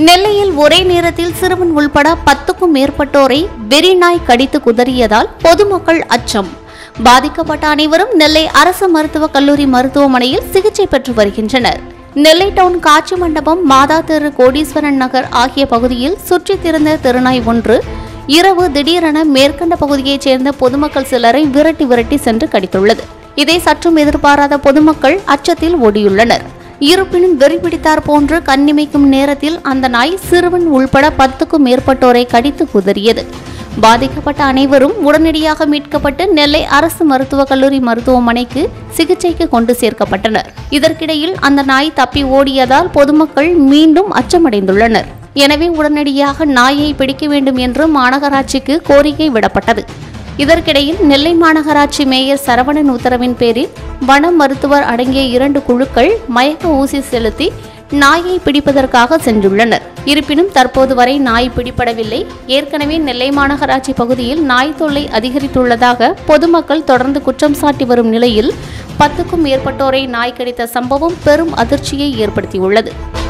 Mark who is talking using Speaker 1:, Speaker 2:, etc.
Speaker 1: நெல்லையில் ஒரே நேரத்தில் சிறுவன் உள்பட பத்துக்கும் மேற்பட்டோரை வெறிநாய் கடித்து குதறியதால் பொதுமக்கள் அச்சம் பாதிக்கப்பட்ட அனைவரும் நெல்லை அரசு மருத்துவக் கல்லூரி மருத்துவமனையில் சிகிச்சை பெற்று வருகின்றனர் நெல்லை டவுன் காட்சி மண்டபம் மாதா தெரு கோடீஸ்வரன் நகர் ஆகிய பகுதியில் சுற்றித் திரிந்த திருநாய் ஒன்று இரவு திடீரென மேற்கண்ட பகுதியைச் சேர்ந்த பொதுமக்கள் சிலரை விரட்டி விரட்டி சென்று கடித்துள்ளது இதை சற்றும் எதிர்பாராத பொதுமக்கள் அச்சத்தில் ஓடியுள்ளனர் இருப்பினும் வெறி பிடித்தார் போன்று கண்ணிமைக்கும் நேரத்தில் அந்த நாய் சிறுவன் உள்பட பத்துக்கும் மேற்பட்டோரை கடித்து குதறியது பாதிக்கப்பட்ட அனைவரும் உடனடியாக மீட்கப்பட்டு நெல்லை அரசு மருத்துவக் கல்லூரி மருத்துவமனைக்கு சிகிச்சைக்கு கொண்டு சேர்க்கப்பட்டனர் இதற்கிடையில் அந்த நாய் தப்பி ஓடியதால் பொதுமக்கள் மீண்டும் அச்சமடைந்துள்ளனர் எனவே உடனடியாக நாயை பிடிக்க வேண்டும் என்று மாநகராட்சிக்கு கோரிக்கை விடப்பட்டது இதற்கிடையில் நெல்லை மாநகராட்சி மேயர் சரவணன் உத்தரவின் பேரில் வன மருத்துவர் அடங்கிய இரண்டு குழுக்கள் மயக்க ஊசி செலுத்தி நாயை பிடிப்பதற்காக சென்றுள்ளனர் இருப்பினும் தற்போது வரை நாய் பிடிபடவில்லை ஏற்கனவே நெல்லை மாநகராட்சி பகுதியில் நாய் தொல்லை அதிகரித்துள்ளதாக பொதுமக்கள் தொடர்ந்து குற்றம் சாட்டி வரும் நிலையில் பத்துக்கும் மேற்பட்டோரை நாய் கடித்த சம்பவம் பெரும் அதிர்ச்சியை ஏற்படுத்தியுள்ளது